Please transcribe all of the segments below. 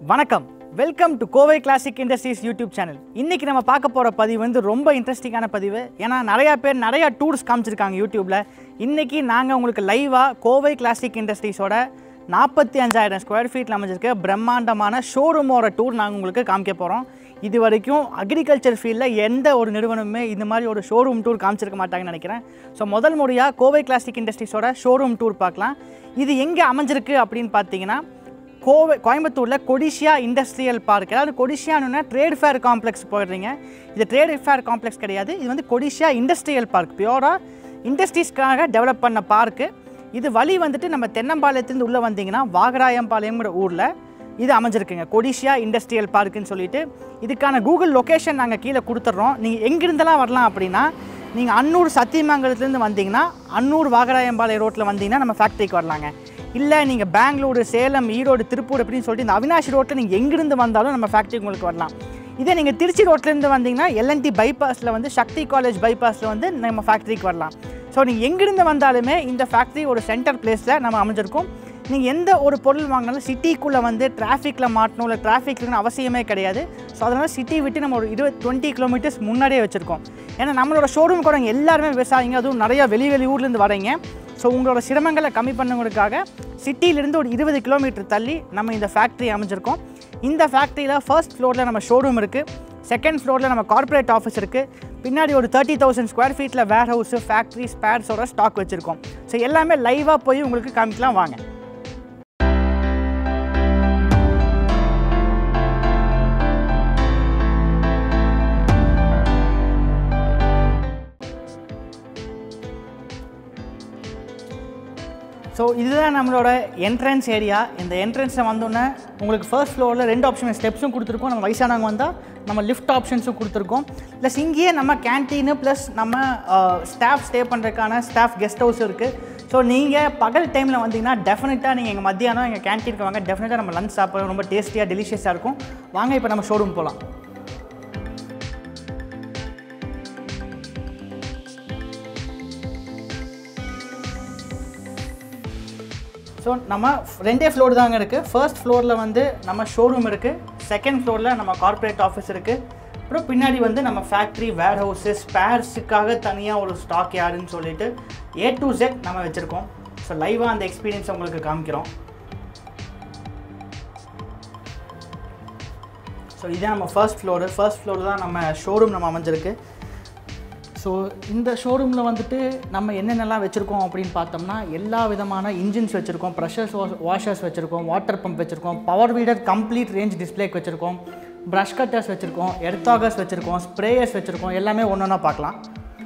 வணக்கம் welcome to Kovai classic industries YouTube channel இன்னைக்கு நம்ம பார்க்க போகிற பதிவு வந்து ரொம்ப இன்ட்ரெஸ்டிங்கான பதிவு ஏன்னா நிறையா பேர் நிறையா டூர்ஸ் காமிச்சிருக்காங்க யூடியூப்பில் இன்னைக்கு நாங்கள் உங்களுக்கு லைவாக கோவை கிளாசிக் இண்டஸ்ட்ரீஸோட நாற்பத்தி அஞ்சாயிரம் ஸ்கொயர் ஃபீட்டில் அமைஞ்சிருக்க பிரம்மாண்டமான ஷோரூமோட டூர் நாங்கள் உங்களுக்கு காமிக்க போகிறோம் இது வரைக்கும் அக்ரிகல்ச்சர் ஃபீல்டில் எந்த ஒரு நிறுவனமுமே இந்த மாதிரி ஒரு ஷோரூம் டூர் காமிச்சிருக்க மாட்டாங்கன்னு நினைக்கிறேன் ஸோ முதல் முறையாக கோவை கிளாசிக் இண்டஸ்ட்ரீஸோட ஷோரூம் டூர் பார்க்கலாம் இது எங்கே அமைஞ்சிருக்கு அப்படின்னு பார்த்தீங்கன்னா கோவை கோயம்புத்தூரில் கொடிஷியா இண்டஸ்ட்ரியல் பார்க் அதாவது கொடிஷியானுன்னா ட்ரேட் ஃபேர் காம்ப்ளெக்ஸ் போயிடுறீங்க இது ட்ரேட் ஃபேர் காம்ப்ளெக்ஸ் கிடையாது இது வந்து கொடிஷியா இண்டஸ்ட்ரியல் பார்க் பியூராக இண்டஸ்ட்ரீஸ்க்காக டெவலப் பண்ண பார்க்கு இது வழி வந்துட்டு நம்ம தென்னம்பாளையத்துலேருந்து உள்ளே வந்தீங்கன்னா வாகராயம்பாளையம்ங்கிற ஊரில் இது அமைஞ்சிருக்குங்க கொடிஷியா இண்டஸ்ட்ரியல் பார்க்குன்னு சொல்லிட்டு இதுக்கான கூகுள் லொக்கேஷன் நாங்கள் கீழே கொடுத்துட்றோம் நீங்கள் எங்கிருந்தெல்லாம் வரலாம் அப்படின்னா நீங்கள் அன்னூர் சத்தியமங்கலத்துலேருந்து வந்தீங்கன்னா அன்னூர் வாகராயம்பாளையம் ரோட்டில் வந்தீங்கன்னா நம்ம ஃபேக்ட்ரிக்கு வரலாங்க இல்லை நீங்கள் பெங்களூரு சேலம் ஈரோடு திருப்பூர் அப்படின்னு சொல்லிட்டு இந்த அவினாஷி ரோட்டில் நீங்கள் எங்கிருந்து வந்தாலும் நம்ம ஃபேக்ட்ரி உங்களுக்கு வரலாம் இதே நீங்கள் திருச்சி ரோட்லேருந்து வந்தீங்கன்னா எல்என்டி பைபாஸில் வந்து சக்தி காலேஜ் பைபாஸில் வந்து நம்ம ஃபேக்ட்ரிக்கு வரலாம் ஸோ நீங்கள் எங்கிருந்து வந்தாலுமே இந்த ஃபேக்ட்ரி ஒரு சென்டர் பிளேஸில் நம்ம அமைஞ்சிருக்கோம் நீங்கள் எந்த ஒரு பொருள் வாங்கினாலும் சிட்டிக்குள்ளே வந்து டிராஃபிக்கில் மாட்டணும் இல்லை டிராஃபிக்னு அவசியமே கிடையாது ஸோ அதனால் சிட்டி விட்டு நம்ம ஒரு இருபது டுவெண்ட்டி கிலோமீட்டர்ஸ் முன்னாடியே வச்சுருக்கோம் ஏன்னா நம்மளோட ஷோரூம் கூட எல்லாருமே விவசாயிங்க அதுவும் நிறையா வெளி வெளி ஊர்லேருந்து வரீங்க ஸோ உங்களோட சிரமங்களை கம்மி பண்ணுறதுக்காக சிட்டியிலேருந்து ஒரு இருபது கிலோமீட்டர் தள்ளி நம்ம இந்த ஃபேக்ட்ரி அமைஞ்சிருக்கோம் இந்த ஃபேக்ட்ரியில் ஃபர்ஸ்ட் ஃப்ளோரில் நம்ம ஷோரூம் இருக்குது செகண்ட் ஃப்ளோரில் நம்ம கார்ப்பரேட் ஆஃபீஸ் இருக்குது பின்னாடி ஒரு தேர்ட்டி தௌசண்ட் ஸ்கொயர் ஃபீட்டில் வேர் ஹவுஸு ஃபேக்ட்ரி ஸ்பேர்ஸோட ஸ்டாக் வச்சுருக்கோம் ஸோ எல்லாமே லைவாக போய் உங்களுக்கு காமிக்கலாம் வாங்க ஸோ இதுதான் நம்மளோட என்ட்ரன்ஸ் ஏரியா இந்த என்ட்ரன்ஸில் வந்தோன்னே உங்களுக்கு ஃபர்ஸ்ட் ஃப்ளோரில் ரெண்டு ஆப்ஷன் ஸ்டெப்ஸும் கொடுத்துருக்கோம் நம்ம வயசானவங்க வந்தால் நம்ம லிஃப்ட் ஆப்ஷன்ஸும் கொடுத்துருக்கோம் ப்ளஸ் இங்கேயே நம்ம கேன்டீனு ப்ளஸ் நம்ம ஸ்டாஃப் ஸ்டே பண்ணுறதுக்கான ஸ்டாஃப் கெஸ்ட் ஹவுஸ் இருக்குது ஸோ நீங்கள் பகல் டைமில் வந்தீங்கன்னா டெஃபினட்டாக நீங்கள் எங்கள் மத்தியானம் எங்கள் கேன்டீனுக்கு வாங்க டெஃபினட்டாக நம்ம லஞ்ச் சாப்பிட ரொம்ப டேஸ்டியாக டெலிஷியஸாக இருக்கும் வாங்க இப்போ நம்ம ஷோரூம் போகலாம் ஸோ நம்ம ரெண்டே ஃப்ளோர் தாங்க இருக்குது ஃபர்ஸ்ட் ஃப்ளோரில் வந்து நம்ம ஷோரூம் இருக்குது செகண்ட் ஃப்ளோரில் நம்ம கார்ப்பரேட் ஆஃபீஸ் இருக்குது அப்புறம் பின்னாடி வந்து நம்ம ஃபேக்ட்ரி வேர் ஹவுஸு ஸ்பேர்ஸுக்காக தனியாக ஒரு ஸ்டாக் யாருன்னு சொல்லிட்டு ஏ டு ஜெட் நம்ம வச்சுருக்கோம் ஸோ லைவாக அந்த எக்ஸ்பீரியன்ஸ் உங்களுக்கு காமிக்கிறோம் ஸோ இதான் நம்ம ஃபர்ஸ்ட் ஃப்ளோரு ஃபர்ஸ்ட் ஃப்ளோர் தான் நம்ம ஷோரூம் நம்ம அமைஞ்சிருக்கு ஸோ இந்த ஷோரூமில் வந்துட்டு நம்ம என்னென்னலாம் வச்சுருக்கோம் அப்படின்னு பார்த்தோம்னா எல்லா விதமான இன்ஜின்ஸ் வச்சுருக்கோம் ப்ரெஷர்ஸ் வாஷர்ஸ் வச்சுருக்கோம் வாட்டர் பம்ப் வச்சுருக்கோம் பவர் வீடர் கம்ப்ளீட் ரேஞ்ச் டிஸ்பிளேக்கு வச்சுருக்கோம் ப்ரஷ் கட்டர்ஸ் வச்சுருக்கோம் எர்த்தாகர்ஸ் வச்சுருக்கோம் ஸ்ப்ரேயர்ஸ் வச்சுருக்கோம் எல்லாமே ஒன்று ஒன்றா பார்க்கலாம்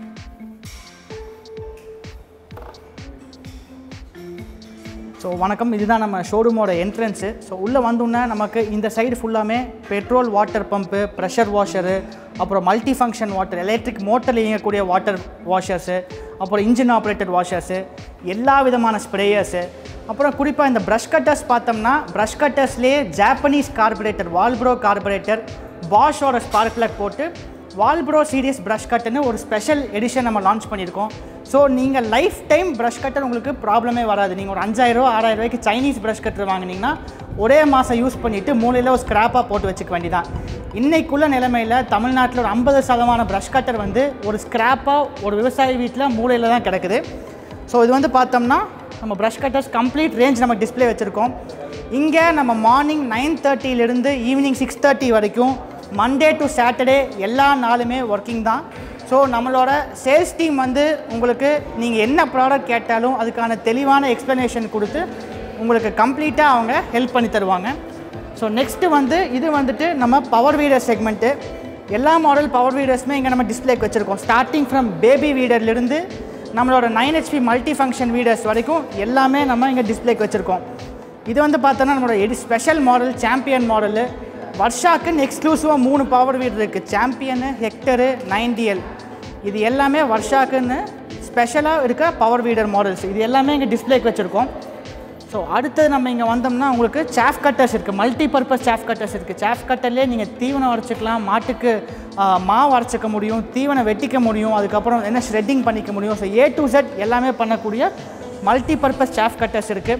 ஸோ வணக்கம் இதுதான் நம்ம ஷோரூமோட என்ட்ரன்ஸு ஸோ உள்ளே வந்தோன்னே நமக்கு இந்த சைடு ஃபுல்லாமே petrol water pump pressure washer அப்புறம் மல்டி ஃபங்க்ஷன் வாட்டர் எலக்ட்ரிக் மோட்டரில் இயங்கக்கூடிய வாட்டர் வாஷர்ஸு அப்புறம் இன்ஜின் ஆப்ரேட்டட் வாஷர்ஸு எல்லா விதமான ஸ்ப்ரேயர்ஸு அப்புறம் குறிப்பாக இந்த ப்ரஷ் கட்டர்ஸ் பார்த்தோம்னா ப்ரஷ் கட்டர்ஸ்லேயே ஜாப்பனீஸ் கார்பரேட்டர் வால்ப்ரோ கார்பரேட்டர் பாஷோட ஸ்பார்க் பிளக் போட்டு வால்ப்ரோ சீரியஸ் ப்ரஷ் கட்டுன்னு ஒரு ஸ்பெஷல் எடிஷன் நம்ம லான்ச் பண்ணியிருக்கோம் ஸோ நீங்கள் லைஃப் டைம் ப்ரஷ் கட்டர் உங்களுக்கு ப்ராப்ளமே வராது நீங்கள் ஒரு அஞ்சாயிரரூவா ஆறாயிரம் ரூபாய்க்கு சைனீஸ் ப்ரஷ் கட்டர் வாங்கினீங்கன்னா ஒரே மாதம் யூஸ் பண்ணிவிட்டு மூலையில் ஒரு ஸ்க்ராப்பாக போட்டு வச்சுக்க வேண்டியதான் இன்னைக்குள்ள நிலைமையில் தமிழ்நாட்டில் ஒரு ஐம்பது சதமான ப்ரஷ் கட்டர் வந்து ஒரு ஸ்க்ராப்பாக ஒரு விவசாயி வீட்டில் மூலையில் தான் கிடக்குது ஸோ இது வந்து பார்த்தோம்னா நம்ம ப்ரஷ் கட்டர்ஸ் கம்ப்ளீட் ரேஞ்ச் நம்ம டிஸ்ப்ளே வச்சுருக்கோம் இங்கே நம்ம மார்னிங் நைன் தேர்ட்டியிலிருந்து ஈவினிங் சிக்ஸ் தேர்ட்டி வரைக்கும் மண்டே டு சாட்டர்டே எல்லா நாளுமே ஒர்க்கிங் தான் ஸோ நம்மளோட சேல்ஸ் டீம் வந்து உங்களுக்கு நீங்கள் என்ன ப்ராடக்ட் கேட்டாலும் அதுக்கான தெளிவான எக்ஸ்ப்ளனேஷன் கொடுத்து உங்களுக்கு கம்ப்ளீட்டாக அவங்க ஹெல்ப் பண்ணி தருவாங்க ஸோ நெக்ஸ்ட்டு வந்து இது வந்துட்டு நம்ம பவர் வீடர் செக்மெண்ட்டு எல்லா மாடல் பவர் வீடர்ஸுமே இங்கே நம்ம டிஸ்பிளேக்கு வச்சுருக்கோம் ஸ்டார்டிங் ஃப்ரம் பேபி வீடர்லேருந்து நம்மளோட nine HP multi function weeders வரைக்கும் எல்லாமே நம்ம இங்கே டிஸ்பிளேக்கு வச்சுருக்கோம் இது வந்து பார்த்தோன்னா நம்மளோட எடி ஸ்பெஷல் மாடல் சாம்பியன் மாடலு வர்ஷாக்குன்னு எக்ஸ்க்ளூசிவாக மூணு பவர் வீடு இருக்குது சாம்பியனு ஹெக்டரு நைன்டிஎல் இது எல்லாமே வர்ஷாக்குன்னு ஸ்பெஷலாக இருக்க பவர் வீடர் மாடல்ஸ் இது எல்லாமே இங்கே டிஸ்பிளேக்கு வச்சுருக்கோம் ஸோ அடுத்தது நம்ம இங்கே வந்தோம்னா உங்களுக்கு சாஃப் கட்டர்ஸ் இருக்குது மல்டி பர்பஸ் சாஃப் கட்டர்ஸ் இருக்குது சாஃப் கட்டர்லேயே நீங்கள் தீவனம் அரைச்சிக்கலாம் மாட்டுக்கு ஆ, மாவு அரைச்சிக்க முடியும் தீவனம் வெட்டிக்க முடியும் அதுக்கப்புறம் என்ன ஷ்ரெட்டிங் பண்ணிக்க முடியும் ஸோ ஏ டு செட் எல்லாமே பண்ணக்கூடிய மல்டி பர்பஸ் சாஃப் கட்டர்ஸ் இருக்குது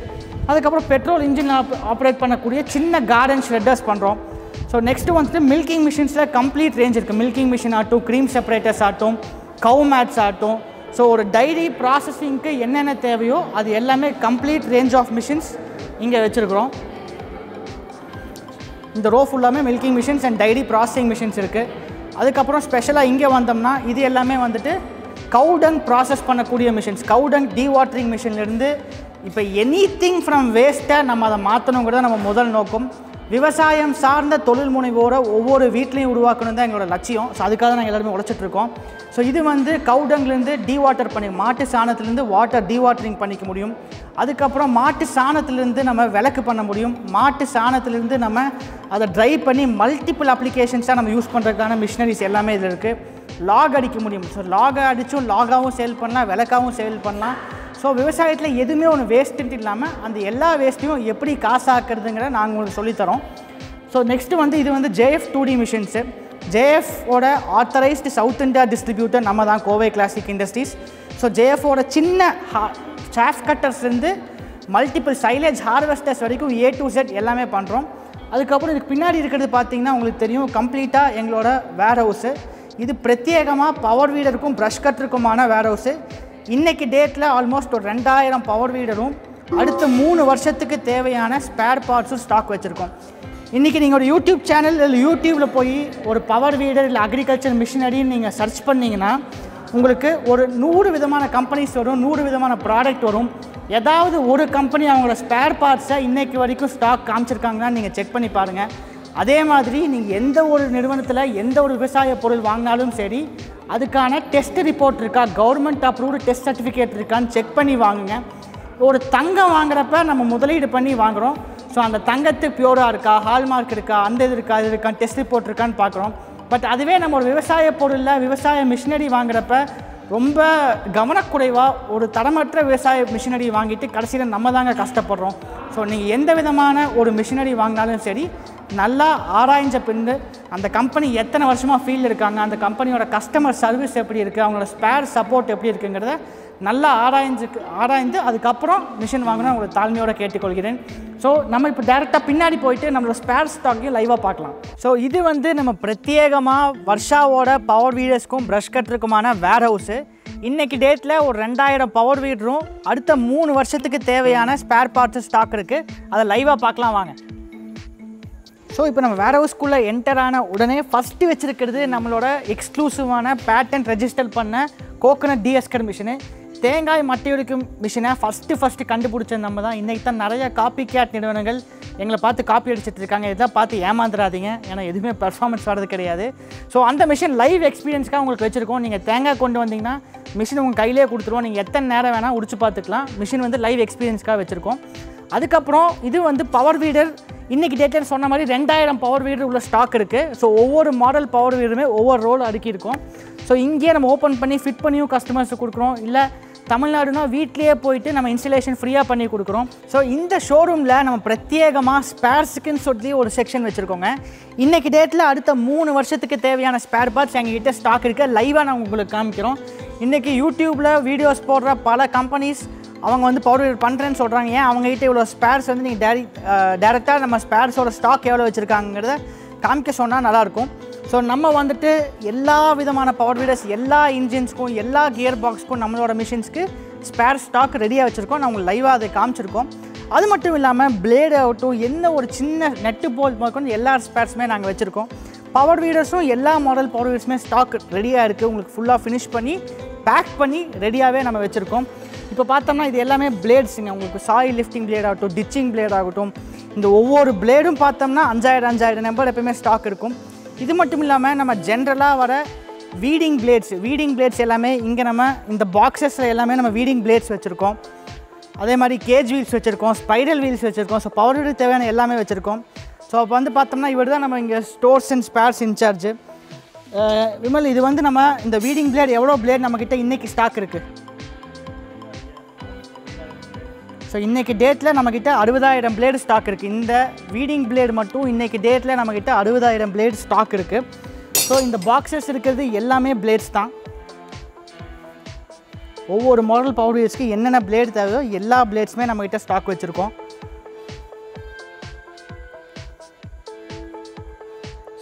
அதுக்கப்புறம் பெட்ரோல் இன்ஜின் ஆப்ரேட் பண்ணக்கூடிய சின்ன கார்டன் ஷ்ரெட்டர்ஸ் பண்ணுறோம் ஸோ நெக்ஸ்ட் வந்துட்டு மில்கிங் மிஷின்ஸில் கம்ப்ளீட் ரேஞ்ச் இருக்குது மில்கிங் மிஷின் ஆகட்டும் க்ரீம் செப்பரேட்டர்ஸ் ஆகட்டும் கவு மேட்ஸ் ஆகட்டும் ஸோ ஒரு டைரி ப்ராசஸிங்க்கு என்னென்ன தேவையோ அது எல்லாமே கம்ப்ளீட் ரேஞ்ச் ஆஃப் மிஷின்ஸ் இங்கே வச்சுருக்குறோம் இந்த ரோ ஃபுல்லாமே milking machines and dairy processing machines இருக்குது அதுக்கப்புறம் ஸ்பெஷலாக இங்கே வந்தோம்னா இது எல்லாமே வந்துட்டு கவுடங் ப்ராசஸ் பண்ணக்கூடிய மிஷின்ஸ் கவுடங் டீவாட்டரிங் மிஷின்லேருந்து இப்போ எனி திங் ஃப்ரம் வேஸ்ட்டை நம்ம அதை மாற்றணுங்கிறத நம்ம முதல் நோக்கம் விவசாயம் சார்ந்த தொழில் முனைவோரை ஒவ்வொரு வீட்லேயும் உருவாக்கணும் தான் எங்களோட லட்சியம் ஸோ அதுக்காக நாங்கள் எல்லாருமே உழைச்சிட்ருக்கோம் ஸோ இது வந்து கவுடங்லேருந்து டீவாட்டர் பண்ணி மாட்டு சாணத்துலேருந்து வாட்டர் டீவாட்டரிங் பண்ணிக்க முடியும் அதுக்கப்புறம் மாட்டு சாணத்துலேருந்து நம்ம விளக்கு பண்ண முடியும் மாட்டு சாணத்துலேருந்து நம்ம அதை ட்ரை பண்ணி மல்டிபிள் அப்ளிகேஷன்ஸாக நம்ம யூஸ் பண்ணுறதுக்கான மிஷினரிஸ் எல்லாமே இதில் இருக்குது லாக் அடிக்க முடியும் ஸோ லாகை அடித்தும் லாகாவும் சேல் பண்ணலாம் விளக்காவும் சேல் பண்ணலாம் ஸோ விவசாயத்தில் எதுவுமே ஒன்று வேஸ்ட்டுன்ட்டு இல்லாமல் அந்த எல்லா வேஸ்ட்டையும் எப்படி காசாக்குறதுங்கிற நாங்கள் உங்களுக்கு சொல்லித்தரோம் ஸோ நெக்ஸ்ட்டு வந்து இது வந்து ஜேஎஃப் டூ டி மிஷின்ஸு ஜேஎஃப்ஓட ஆத்தரைஸ்டு சவுத் இந்தியா டிஸ்ட்ரிபியூட்டர் நம்ம தான் கோவை கிளாசிக் இண்டஸ்ட்ரீஸ் ஸோ ஜேஎஃப்ஓட சின்ன சாஃப் கட்டர்ஸ்லேருந்து மல்டிபிள் சைலேஜ் ஹார்வெஸ்டர்ஸ் வரைக்கும் ஏ டு செட் எல்லாமே பண்ணுறோம் அதுக்கப்புறம் இதுக்கு பின்னாடி இருக்கிறது பார்த்தீங்கன்னா உங்களுக்கு தெரியும் கம்ப்ளீட்டாக எங்களோட வேர் ஹவுஸு இது பிரத்யேகமாக பவர் வீடருக்கும் ப்ரஷ் கட்டருக்குமான வேர் ஹவுஸு இன்றைக்கி டேட்டில் ஆல்மோஸ்ட் ஒரு ரெண்டாயிரம் பவர் வீடரும் அடுத்த மூணு வருஷத்துக்கு தேவையான ஸ்பேர் பார்ட்ஸும் ஸ்டாக் வச்சுருக்கோம் இன்றைக்கி நீங்கள் ஒரு யூடியூப் சேனல் இல்லை யூடியூப்பில் போய் ஒரு பவர் வீடர் இல்லை அக்ரிகல்ச்சர் மிஷினரின்னு நீங்கள் சர்ச் பண்ணிங்கன்னா உங்களுக்கு ஒரு நூறு விதமான கம்பெனிஸ் வரும் நூறு விதமான ப்ராடக்ட் வரும் ஏதாவது ஒரு கம்பெனி அவங்களோட ஸ்பேர் பார்ட்ஸை இன்றைக்கு வரைக்கும் ஸ்டாக் காமிச்சிருக்காங்கன்னா நீங்கள் செக் பண்ணி பாருங்கள் அதே மாதிரி நீங்கள் எந்த ஒரு நிறுவனத்தில் எந்த ஒரு விவசாய பொருள் வாங்கினாலும் சரி அதுக்கான டெஸ்ட் ரிப்போர்ட் இருக்கா கவர்மெண்ட் அப்ரூவ்டு டெஸ்ட் சர்டிஃபிகேட் இருக்கான்னு செக் பண்ணி வாங்குங்க ஒரு தங்கம் வாங்குறப்ப நம்ம முதலீடு பண்ணி வாங்குகிறோம் ஸோ அந்த தங்கத்து பியூராக இருக்கா ஹால்மார்க் இருக்கா அந்த இது இருக்கா இது இருக்கா டெஸ்ட் ரிப்போர்ட் இருக்கான்னு பார்க்குறோம் பட் அதுவே நம்ம ஒரு விவசாய பொருளில் விவசாய மிஷினரி வாங்குறப்ப ரொம்ப கவனக்குறைவாக ஒரு தரமற்ற விவசாய மிஷினரி வாங்கிட்டு கடைசியில் நம்ம தாங்க கஷ்டப்படுறோம் ஸோ நீங்கள் எந்த விதமான ஒரு மிஷினரி வாங்கினாலும் சரி நல்லா ஆராய்ஞ்ச பின்பு அந்த கம்பெனி எத்தனை வருஷமாக ஃபீல்டு இருக்காங்க அந்த கம்பெனியோட கஸ்டமர் சர்வீஸ் எப்படி இருக்குது அவங்களோட ஸ்பேர் சப்போர்ட் எப்படி இருக்குங்கிறத நல்லா ஆராய்ஞ்சு ஆராய்ந்து அதுக்கப்புறம் மிஷின் வாங்கணும் உங்களை தாழ்மையோட கேட்டுக்கொள்கிறேன் ஸோ நம்ம இப்போ டேரெக்டாக பின்னாடி போயிட்டு நம்மளோட ஸ்பேர் ஸ்டாக்கையும் லைவாக பார்க்கலாம் ஸோ இது வந்து நம்ம பிரத்யேகமாக வர்ஷாவோட பவர் வீடர்ஸ்க்கும் ப்ரஷ் கட்டருக்குமான வேர் ஹவுஸு இன்றைக்கி டேட்டில் ஒரு ரெண்டாயிரம் பவர் வீடரும் அடுத்த மூணு வருஷத்துக்கு தேவையான ஸ்பேர் பார்ட்ஸ் ஸ்டாக் இருக்குது அதை லைவாக பார்க்கலாம் வாங்க ஸோ இப்போ நம்ம வேர் ஹவுஸ்க்குள்ளே என்டர் ஆன உடனே ஃபஸ்ட்டு வச்சுருக்கிறது நம்மளோட எக்ஸ்க்ளூசிவான பேட்டன் ரெஜிஸ்டர் பண்ண கோகனட் டிஎஸ்கர் மிஷினு தேங்காய் மட்டையொடிக்கும் மிஷினை ஃபஸ்ட்டு ஃபஸ்ட்டு கண்டுபிடிச்சது நம்ம தான் இன்றைக்கி தான் நிறைய காப்பி கேட் நிறுவனங்கள் எங்களை பார்த்து காப்பி அடிச்சிட்டு இருக்காங்க இதை பார்த்து ஏமாந்துடாதீங்க ஏன்னா எதுவுமே பெர்ஃபார்மன்ஸ் வரது கிடையாது ஸோ அந்த மிஷின் லைவ் எக்ஸ்பீரியன்ஸ்க்காக உங்களுக்கு வச்சுருக்கோம் நீங்கள் தேங்காய் கொண்டு வந்தீங்கன்னா மிஷின் உங்கள் கையிலே கொடுத்துருவோம் நீங்கள் எத்தனை நேரம் வேணால் உடிச்சு பார்த்துக்கலாம் மிஷின் வந்து லைவ் எக்ஸ்பீரியன்ஸ்க்காக வச்சுருக்கோம் அதுக்கப்புறம் இது வந்து பவர் வீடர் இன்றைக்கி டேட்டில் சொன்ன மாதிரி ரெண்டாயிரம் பவர் வீடர் உள்ள ஸ்டாக் இருக்குது ஸோ ஒவ்வொரு மாடல் பவர் வீடருமே ஒவ்வொரு ரோல் அடுக்கியிருக்கோம் ஸோ இங்கேயே நம்ம ஓப்பன் பண்ணி ஃபிட் பண்ணியும் கஸ்டமர்ஸுக்கு கொடுக்குறோம் இல்லை தமிழ்நாடுனா வீட்லேயே போயிட்டு நம்ம இன்ஸ்டலேஷன் ஃப்ரீயாக பண்ணி கொடுக்குறோம் ஸோ இந்த ஷோரூமில் நம்ம பிரத்யேகமாக ஸ்பேர்ஸுக்குன்னு சொல்லி ஒரு செக்ஷன் வச்சுருக்கோங்க இன்றைக்கி டேட்டில் அடுத்த மூணு வருஷத்துக்கு தேவையான ஸ்பேர் பார்ட்ஸ் எங்ககிட்ட ஸ்டாக் இருக்குது லைவாக நான் உங்களுக்கு காமிக்கிறோம் இன்றைக்கி யூடியூப்பில் வீடியோஸ் போடுற பல கம்பெனிஸ் அவங்க வந்து பவர் பண்ணுறேன்னு சொல்கிறாங்க ஏன் அவங்ககிட்ட இவ்வளோ ஸ்பேர்ஸ் வந்து நீங்கள் டேரி டேரெக்டாக நம்ம ஸ்பேர்ஸோட ஸ்டாக் எவ்வளோ வச்சுருக்காங்கிறத காமிக்க சொன்னால் நல்லாயிருக்கும் ஸோ நம்ம வந்துட்டு எல்லா விதமான பவர் வீடர்ஸ் எல்லா இன்ஜின்ஸ்க்கும் எல்லா கியர் பாக்ஸ்க்கும் நம்மளோட மிஷின்ஸ்க்கு ஸ்பேர் ஸ்டாக் ரெடியாக வச்சுருக்கோம் நம்ம லைவாக அதை காமிச்சிருக்கோம் அது மட்டும் இல்லாமல் பிளேடு ஆகட்டும் என்ன ஒரு சின்ன நெட்டு போல் முதற்கொண்டு எல்லா ஸ்பேர்ஸுமே நாங்கள் வச்சுருக்கோம் பவர் வீடர்ஸும் எல்லா மாடல் பவர் வீடர்ஸுமே ஸ்டாக் ரெடியாக இருக்குது உங்களுக்கு ஃபுல்லாக ஃபினிஷ் பண்ணி பேக் பண்ணி ரெடியாகவே நம்ம வச்சுருக்கோம் இப்போ பார்த்தோம்னா இது எல்லாமே பிளேட்ஸுங்க உங்களுக்கு சாயில் லிஃப்டிங் பிளேட் ஆகட்டும் டிச்சிங் பிளேட் ஆகட்டும் இந்த ஒவ்வொரு பிளேடும் பார்த்தோம்னா அஞ்சாயிரம் அஞ்சாயிரம் நம்பர் எப்பவுமே ஸ்டாக் இருக்கும் இது மட்டும் இல்லாமல் நம்ம ஜென்ரலாக வர வீடிங் பிளேட்ஸ் வீடிங் பிளேட்ஸ் எல்லாமே இங்கே நம்ம இந்த பாக்ஸஸில் எல்லாமே நம்ம வீடிங் பிளேட்ஸ் வச்சுருக்கோம் அதே மாதிரி கேஜ் வீல்ஸ் வச்சுருக்கோம் ஸ்பைடல் வீல்ஸ் வச்சுருக்கோம் ஸோ பவர் வீடு தேவையான எல்லாமே வச்சுருக்கோம் ஸோ அப்போ வந்து பார்த்தோம்னா இவர் தான் நம்ம இங்கே stores and spares incharge Vimal இது வந்து நம்ம இந்த வீடிங் பிளேட் எவ்வளோ பிளேட் நம்மக்கிட்ட இன்றைக்கி ஸ்டாக் இருக்குது ஸோ இன்றைக்கி டேட்டில் நம்மக்கிட்ட அறுபதாயிரம் பிளேடு ஸ்டாக் இருக்குது இந்த வீடிங் பிளேடு மட்டும் இன்றைக்கி டேட்டில் நம்மக்கிட்ட அறுபதாயிரம் பிளேடு ஸ்டாக் இருக்குது ஸோ இந்த பாக்ஸஸ் இருக்கிறது எல்லாமே பிளேட்ஸ் தான் ஒவ்வொரு மாடல் பவர் வீல்ஸ்க்கு என்னென்ன பிளேடு தேவையோ எல்லா பிளேட்ஸுமே நம்மக்கிட்ட ஸ்டாக் வச்சுருக்கோம்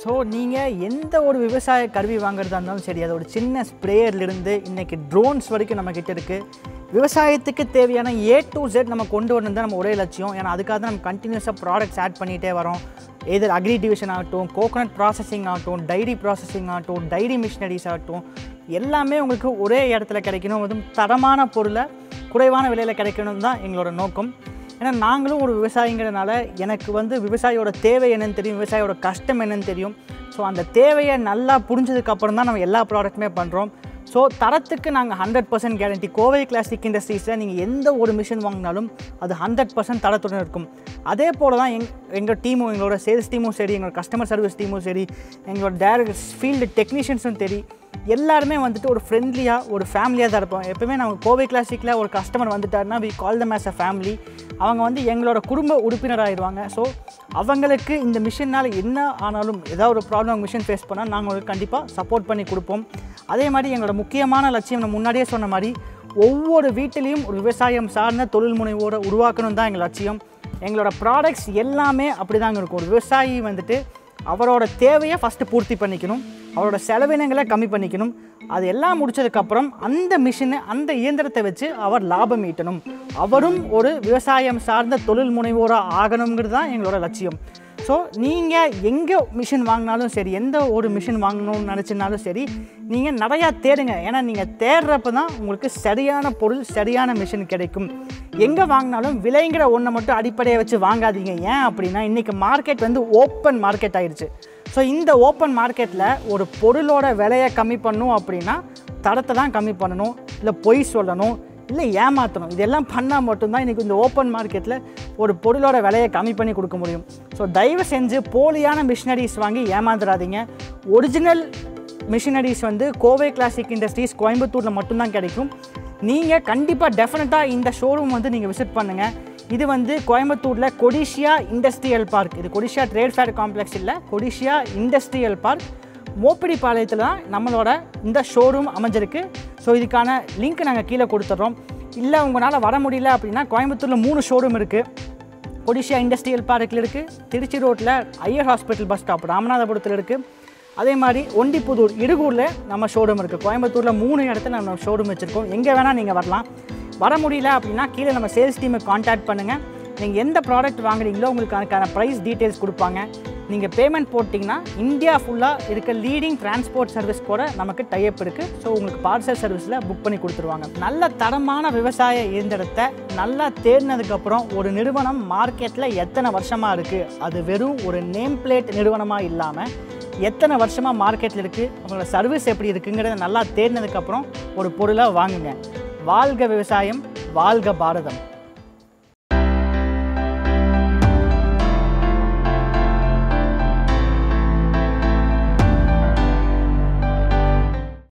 ஸோ நீங்கள் எந்த ஒரு விவசாய கருவி வாங்குறதா இருந்தாலும் சரி அதோட சின்ன ஸ்ப்ரேயர்லேருந்து இன்றைக்கி ட்ரோன்ஸ் வரைக்கும் நம்மக்கிட்ட இருக்குது விவசாயத்துக்கு தேவையான ஏ டு Z நம்ம கொண்டு வரணும் தான் நம்ம ஒரே லட்சியம் ஏன்னா அதுக்காக தான் நம்ம கண்டினியூஸாக ப்ராடக்ட்ஸ் ஆட் பண்ணிகிட்டே வரோம் எதிர் அக்ரி டிவிஷன் ஆகட்டும் கோகோனட் ப்ராசஸிங் ஆகட்டும் டைரி ப்ராசஸிங் ஆகட்டும் டைரி மிஷினரிஸ் ஆகட்டும் எல்லாமே உங்களுக்கு ஒரே இடத்துல கிடைக்கணும் அதுவும் தரமான பொருளை குறைவான விலையில் கிடைக்கணும் தான் எங்களோட நோக்கம் ஏன்னா நாங்களும் ஒரு விவசாயிங்கிறனால எனக்கு வந்து விவசாயியோட தேவை என்னன்னு தெரியும் விவசாயியோட கஷ்டம் என்னன்னு தெரியும் ஸோ அந்த தேவையை நல்லா புரிஞ்சதுக்கப்புறம் தான் நம்ம எல்லா ப்ராடக்ட்டுமே பண்ணுறோம் ஸோ தரத்துக்கு நாங்கள் hundred percent guarantee Kovai Classic இண்டஸ்ட்ரீஸில் நீங்கள் எந்த ஒரு மிஷின் வாங்கினாலும் அது ஹண்ட்ரட் பர்சன்ட் தரத்துடன் இருக்கும் அதே போல் தான் எங் எங்கள் டீமும் எங்களோட சேல்ஸ் டீமும் சரி எங்களோட கஸ்டமர் சர்வீஸ் டீமும் சரி எங்களோட டேரக்ட் ஃபீல்டு டெக்னீஷியன்ஸும் சரி எல்லாருமே வந்துட்டு ஒரு ஃப்ரெண்ட்லியாக ஒரு ஃபேமிலியாக தான் இருப்போம் எப்பவுமே நம்ம கோவை கிளாசிக்கில் ஒரு கஸ்டமர் வந்துட்டாருன்னா we call them as a family அவங்க வந்து எங்களோட குடும்ப உறுப்பினராகிடுவாங்க ஸோ அவங்களுக்கு இந்த மிஷினால் என்ன ஆனாலும் ஏதாவது ஒரு ப்ராப்ளம் மிஷின் ஃபேஸ் பண்ணால் நாங்கள் உங்களுக்கு கண்டிப்பாக சப்போர்ட் பண்ணி கொடுப்போம் அதே மாதிரி எங்களோட முக்கியமான லட்சியம் நான் முன்னாடியே சொன்ன மாதிரி ஒவ்வொரு வீட்டிலையும் ஒரு விவசாயம் சார்ந்த தொழில் முனைவோரை உருவாக்கணும் தான் எங்கள் லட்சியம் எங்களோட ப்ராடக்ட்ஸ் எல்லாமே அப்படி தாங்க இருக்கும் ஒரு விவசாயி வந்துட்டு அவரோட தேவையை ஃபஸ்ட்டு பூர்த்தி பண்ணிக்கணும் அவரோட செலவினங்களை கம்மி பண்ணிக்கணும் அது எல்லாம் முடிச்சதுக்கப்புறம் அந்த மிஷினை அந்த இயந்திரத்தை வச்சு அவர் லாபம் ஈட்டணும் அவரும் ஒரு விவசாயம் சார்ந்த தொழில் முனைவோராக ஆகணுங்கிறது தான் எங்களோட லட்சியம் ஸோ நீங்கள் எங்கே மிஷின் வாங்கினாலும் சரி எந்த ஒரு மிஷின் வாங்கணும்னு நினச்சினாலும் சரி நீங்கள் நிறையா தேடுங்க ஏன்னா நீங்கள் தேடுறப்ப தான் உங்களுக்கு சரியான பொருள் சரியான மிஷின் கிடைக்கும் எங்கே வாங்கினாலும் விலைங்கிற ஒன்றை மட்டும் அடிப்படையை வச்சு வாங்காதீங்க ஏன் அப்படின்னா இன்றைக்கி மார்க்கெட் வந்து ஓப்பன் மார்க்கெட் ஆயிடுச்சு ஸோ இந்த ஓப்பன் மார்க்கெட்டில் ஒரு பொருளோட விலையை கம்மி பண்ணும் அப்படின்னா தரத்தை தான் கம்மி பண்ணணும் இல்லை பொய் சொல்லணும் இல்லை ஏமாற்றணும் இதெல்லாம் பண்ணால் மட்டும்தான் இன்றைக்கி இந்த ஓப்பன் மார்க்கெட்டில் ஒரு பொருளோட விலையை கம்மி பண்ணி கொடுக்க முடியும் ஸோ தயவு செஞ்சு போலியான மிஷினரிஸ் வாங்கி ஏமாந்துடாதீங்க ஒரிஜினல் மிஷினரிஸ் வந்து கோவை கிளாசிக் இண்டஸ்ட்ரீஸ் கோயம்புத்தூரில் மட்டும்தான் கிடைக்கும் நீங்கள் கண்டிப்பாக டெஃபினட்டாக இந்த ஷோரூம் வந்து நீங்கள் விசிட் பண்ணுங்கள் இது வந்து கோயம்புத்தூரில் கொடிஷியா இண்டஸ்ட்ரியல் பார்க் இது கொடிஷியா ட்ரேட் ஃபேர் காம்ப்ளெக்ஸ் இல்லை கொடிஷியா இண்டஸ்ட்ரியல் பார்க் மோப்பிடி பாளையத்தில் தான் நம்மளோட இந்த ஷோரூம் அமைஞ்சிருக்கு ஸோ இதுக்கான லிங்க் நாங்கள் கீழே கொடுத்துட்றோம் இல்லை உங்களால் வர முடியல அப்படின்னா கோயம்புத்தூரில் மூணு ஷோரூம் இருக்குது ஒடிஷா இண்டஸ்ட்ரியல் பார்க்கில் இருக்குது திருச்சி ரோட்டில் ஐயர் ஹாஸ்பிட்டல் பஸ் ஸ்டாப் ராமநாதபுரத்தில் இருக்குது அதே மாதிரி ஒண்டிப்புதூர் இடுகூரில் நம்ம ஷோரூம் இருக்குது கோயம்புத்தூரில் மூணு இடத்துல நம்ம ஷோரூம் வச்சுருக்கோம் எங்கே வேணால் நீங்கள் வரலாம் வர முடியல அப்படின்னா கீழே நம்ம சேல்ஸ் டீமை காண்டாக்ட் பண்ணுங்கள் நீங்கள் எந்த ப்ராடக்ட் வாங்குறீங்களோ உங்களுக்கு அதுக்கான ப்ரைஸ் டீட்டெயில்ஸ் கொடுப்பாங்க நீங்கள் பேமெண்ட் போட்டிங்கன்னா இந்தியா ஃபுல்லாக இருக்க லீடிங் டிரான்ஸ்போர்ட் சர்வீஸ் கூட நமக்கு டைப் இருக்குது ஸோ உங்களுக்கு பார்சல் சர்வீஸில் புக் பண்ணி கொடுத்துருவாங்க நல்ல தரமான விவசாய இயந்திரத்தை நல்லா தேடினதுக்கப்புறம் ஒரு நிறுவனம் மார்க்கெட்டில் எத்தனை வருஷமாக இருக்குது அது வெறும் ஒரு நேம் பிளேட் நிறுவனமாக இல்லாமல் எத்தனை வருஷமாக மார்க்கெட்டில் இருக்குது அவங்களோட சர்வீஸ் எப்படி இருக்குங்கிறத நல்லா தேடினதுக்கப்புறம் ஒரு பொருளை வாங்குங்க வாழ்க விவசாயம் வாழ்க பாரதம்